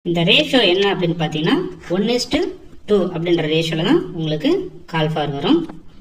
இந்த ரேஷியோ என்ன அப்படின்னு பார்த்தீங்கன்னா ஒன் இஸ்டு டூ அப்படின்ற ரேஷியோவில் தான் உங்களுக்கு கால் ஃபார் வரும்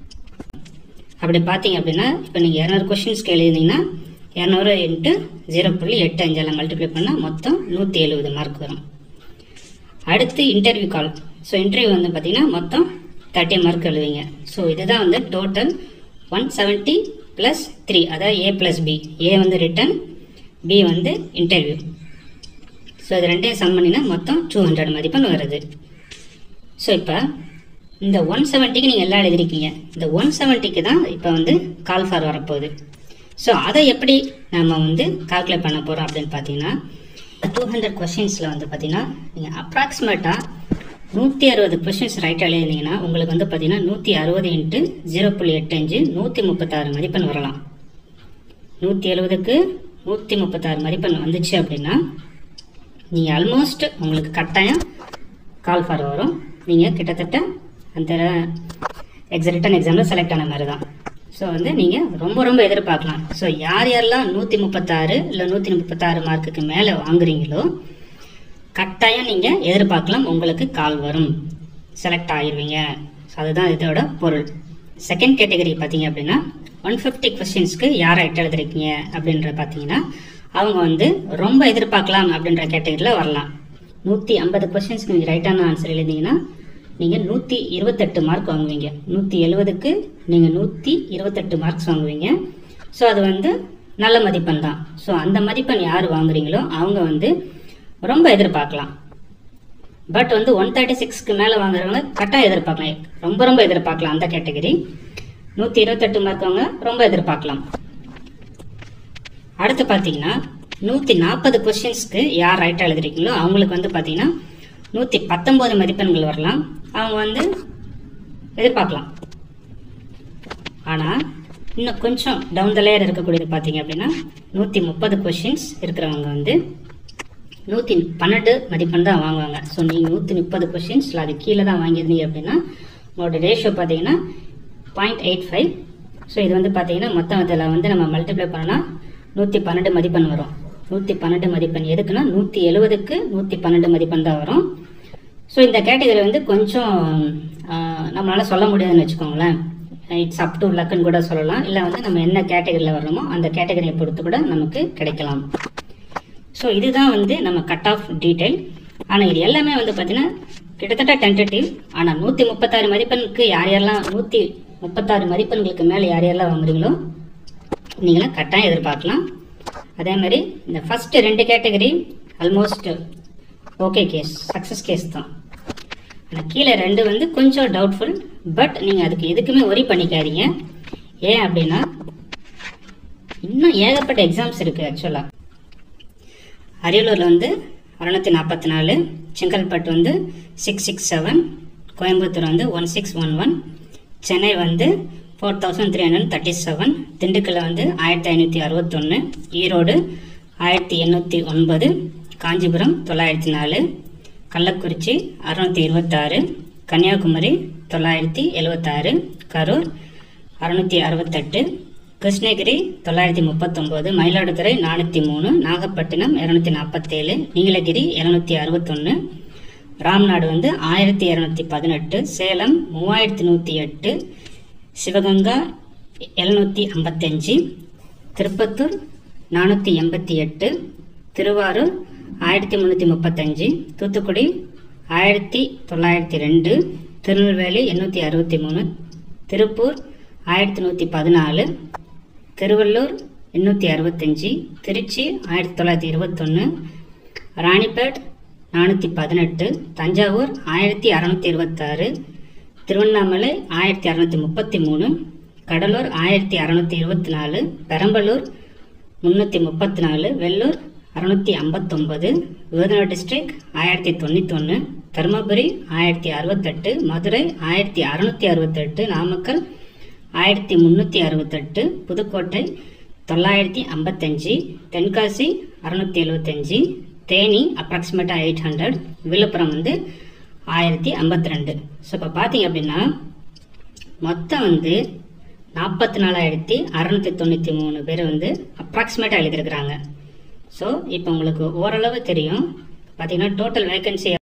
அப்படி பார்த்தீங்க அப்படின்னா இப்போ நீங்கள் இரநூறு கொஷின்ஸ்க்கு எழுதினீங்கன்னா இரநூறு இன்ட்டு ஜீரோ புள்ளி எட்டு அஞ்சால் மல்டிப்ளை பண்ணால் மொத்தம் நூற்றி எழுபது மார்க் வரும் அடுத்து இன்டர்வியூ கால் ஸோ இன்டர்வியூ வந்து பார்த்தீங்கன்னா மொத்தம் தேர்ட்டி மார்க் எழுதுவீங்க ஸோ இதுதான் வந்து total one seventy plus three அதாவது ஏ ப்ளஸ் பி ஏ வந்து ரிட்டன் பி வந்து இன்டர்வியூ ஸோ இது ரெண்டையும் சம் பண்ணினா மொத்தம் டூ ஹண்ட்ரட் மதிப்பெண் வருது ஸோ இப்போ இந்த ஒன் செவன்ட்டிக்கு நீங்கள் எல்லாம் எழுதிருக்கீங்க இந்த ஒன் செவன்ட்டிக்கு தான் இப்போ வந்து கால் ஃபார் வரப்போகுது ஸோ அதை எப்படி நம்ம வந்து கால்குலேட் பண்ண போகிறோம் அப்படின்னு பார்த்தீங்கன்னா டூ ஹண்ட்ரட் கொஷின்ஸில் வந்து பார்த்தீங்கன்னா நீங்கள் அப்ராக்சிமேட்டாக நூற்றி அறுபது கொஷின்ஸ் ரைட்டாக எழுதினீங்கன்னா உங்களுக்கு வந்து பார்த்தீங்கன்னா நூற்றி அறுபது இன்ட்டு ஜீரோ புள்ளி எட்டு அஞ்சு நூற்றி முப்பத்தாறு மதிப்பெண் வரலாம் நூற்றி எழுபதுக்கு நூற்றி முப்பத்தாறு மதிப்பெண் வந்துச்சு அப்படின்னா நீங்கள் ஆல்மோஸ்ட் உங்களுக்கு கட்டாயம் கால் ஃபார் வரும் நீங்கள் கிட்டத்தட்ட அந்த எக்ஸ ரிட்டன் எக்ஸாமில் செலக்ட் ஆன மாதிரி தான் ஸோ வந்து நீங்கள் ரொம்ப ரொம்ப எதிர்பார்க்கலாம் ஸோ யார் யாரெல்லாம் நூற்றி முப்பத்தாறு இல்லை நூற்றி முப்பத்தாறு மார்க்குக்கு மேலே வாங்குறீங்களோ கட்டாயம் நீங்கள் எதிர்பார்க்கலாம் உங்களுக்கு கால் வரும் செலக்ட் ஆகிருவீங்க ஸோ அதுதான் இதோட பொருள் செகண்ட் கேட்டகரி பார்த்தீங்க அப்படின்னா ஒன் ஃபிஃப்டி கொஸ்டின்ஸ்க்கு யார் ரைட் எழுதிருக்கீங்க அப்படின்ற பார்த்தீங்கன்னா அவங்க வந்து ரொம்ப எதிர்பார்க்கலாம் அப்படின்ற கேட்டகரியில் வரலாம் நூற்றி ஐம்பது கொஸ்டின்ஸ்க்கு நீங்கள் ரைட்டான ஆன்சர் எழுதிங்கன்னா நீங்கள் நூற்றி இருபத்தெட்டு மார்க் வாங்குவீங்க நூற்றி எழுபதுக்கு நீங்கள் நூற்றி இருபத்தெட்டு மார்க்ஸ் வாங்குவீங்க ஸோ அது வந்து நல்ல மதிப்பெண் தான் ஸோ அந்த மதிப்பெண் யார் வாங்குறீங்களோ அவங்க வந்து ரொம்ப எதிர்பார்க்கலாம் பட் வந்து ஒன் தேர்ட்டி சிக்ஸ்க்கு மேலே வாங்குறவங்க கரெக்டாக எதிர்பார்க்கலாம் ரொம்ப ரொம்ப எதிர்பார்க்கலாம் அந்த கேட்டகரி நூற்றி இருபத்தெட்டு மார்க் அவங்க ரொம்ப எதிர்பார்க்கலாம் அடுத்து பார்த்தீங்கன்னா நூற்றி நாற்பது கொஸ்டின்ஸ்க்கு யார் ரைட்டாக எழுதிருக்கீங்களோ அவங்களுக்கு வந்து பார்த்தீங்கன்னா நூற்றி பத்தொம்போது மதிப்பெண்கள் வரலாம் அவங்க வந்து எதிர்பார்க்கலாம் ஆனால் இன்னும் கொஞ்சம் டவுன் த லேயர் இருக்கக்கூடியது பார்த்தீங்க அப்படின்னா நூற்றி முப்பது கொஷின்ஸ் இருக்கிறவங்க வந்து நூற்றி பன்னெண்டு மதிப்பெண் தான் வாங்குவாங்க ஸோ நீங்கள் நூற்றி முப்பது கொஷின்ஸில் அது கீழே தான் வாங்கியிருந்தீங்க அப்படின்னா உங்களோட ரேஷியோ பார்த்தீங்கன்னா பாயிண்ட் எயிட் ஃபைவ் ஸோ இது வந்து பார்த்தீங்கன்னா மொத்தம் இதில் வந்து நம்ம மல்டிப்ளை பண்ணால் நூற்றி பன்னெண்டு மதிப்பெண் வரும் நூற்றி பன்னெண்டு மதிப்பெண் எதுக்குன்னா நூற்றி எழுபதுக்கு நூற்றி பன்னெண்டு மதிப்பெண் தான் வரும் ஸோ இந்த கேட்டகரி வந்து கொஞ்சம் நம்மளால் சொல்ல முடியாதுன்னு வச்சுக்கோங்களேன் இட்ஸ் அப் டு லக்குன்னு கூட சொல்லலாம் இல்லை வந்து நம்ம என்ன கேட்டகரியில் வரணுமோ அந்த கேட்டகரியை பொறுத்து கூட நமக்கு கிடைக்கலாம் ஸோ இதுதான் வந்து நம்ம கட் ஆஃப் டீட்டெயில் ஆனால் இது எல்லாமே வந்து பார்த்தீங்கன்னா கிட்டத்தட்ட டென்டேட்டிவ் ஆனால் நூற்றி முப்பத்தாறு மதிப்பெண்ணுக்கு யார் யாரெல்லாம் நூற்றி முப்பத்தாறு மதிப்பெண்களுக்கு மேலே யார் யாரெல்லாம் வாங்குறீங்களோ நீங்களாம் கட்டாயம் எதிர்பார்க்கலாம் அதே மாதிரி இந்த ஃபர்ஸ்ட் ரெண்டு category almost okay case success case தான் ஆனால் கீழே ரெண்டு வந்து கொஞ்சம் டவுட்ஃபுல் பட் நீங்கள் அதுக்கு எதுக்குமே ஒரி பண்ணிக்காதீங்க ஏன் அப்படின்னா இன்னும் ஏகப்பட்ட எக்ஸாம்ஸ் இருக்குது ஆக்சுவலாக அரியலூரில் வந்து அறுநூத்தி நாற்பத்தி நாலு செங்கல்பட்டு வந்து சிக்ஸ் சிக்ஸ் செவன் கோயம்புத்தூர் வந்து one six one one Chennai வந்து four thousand three hundred thirty seven திண்டுக்கல்ல வந்து ஆயிரத்தி ஐநூற்றி அறுபத்தொன்று ஈரோடு ஆயிரத்தி எண்ணூற்றி ஒன்பது காஞ்சிபுரம் தொள்ளாயிரத்தி நாலு கள்ளக்குறிச்சி அறுநூற்றி இருபத்தாறு கன்னியாகுமரி தொள்ளாயிரத்தி எழுபத்தாறு கரூர் அறுநூற்றி அறுபத்தெட்டு கிருஷ்ணகிரி தொள்ளாயிரத்தி முப்பத்தொம்போது மயிலாடுதுறை நானூற்றி மூணு நாகப்பட்டினம் இரநூத்தி நாற்பத்தேழு நீலகிரி இரநூத்தி அறுபத்தொன்று ராம்நாடு வந்து ஆயிரத்தி இரநூத்தி பதினெட்டு சேலம் மூவாயிரத்தி நூற்றி எட்டு சிவகங்கா எழுநூற்றி ஐம்பத்தஞ்சு திருப்பத்தூர் நானூற்றி எண்பத்தி எட்டு திருவாரூர் ஆயிரத்தி முந்நூற்றி முப்பத்தஞ்சு தூத்துக்குடி ஆயிரத்தி தொள்ளாயிரத்தி ரெண்டு திருநெல்வேலி எண்ணூற்றி அறுபத்தி மூணு திருப்பூர் ஆயிரத்தி நூற்றி பதினாலு திருவள்ளூர் எண்ணூற்றி அறுபத்தஞ்சி திருச்சி ஆயிரத்தி தொள்ளாயிரத்தி இருபத்தொன்று ராணிப்பேட் நானூற்றி பதினெட்டு தஞ்சாவூர் ஆயிரத்தி அறநூற்றி இருபத்தாறு திருவண்ணாமலை ஆயிரத்தி அறநூற்றி முப்பத்தி மூணு கடலூர் ஆயிரத்தி அறநூற்றி இருபத்தி நாலு பெரம்பலூர் முந்நூற்றி முப்பத்தி நாலு வெள்ளூர் அறுநூற்றி ஐம்பத்தொம்பது விருதுநகர் டிஸ்ட்ரிக்ட் ஆயிரத்தி தொண்ணூத்தொன்று தருமபுரி ஆயிரத்தி அறுபத்தெட்டு மதுரை ஆயிரத்தி அறுநூற்றி அறுபத்தெட்டு நாமக்கல் ஆயிரத்தி முந்நூற்றி அறுபத்தெட்டு புதுக்கோட்டை தொள்ளாயிரத்தி ஐம்பத்தஞ்சு தென்காசி அறுநூற்றி எழுபத்தஞ்சி தேனி அப்ராக்சிமேட்டாக எயிட் ஹண்ட்ரட் விழுப்புரம் வந்து ஆயிரத்தி ஐம்பத்தி ரெண்டு ஸோ இப்போ பார்த்தீங்க அப்படின்னா மொத்தம் வந்து நாற்பத்தி நாலாயிரத்தி அறநூற்றி தொண்ணூற்றி மூணு பேர் வந்து அப்ராக்சிமேட்டாக எழுதியிருக்கிறாங்க ஸோ இப்போ உங்களுக்கு ஓரளவு தெரியும் பார்த்தீங்கன்னா டோட்டல் வேகன்சி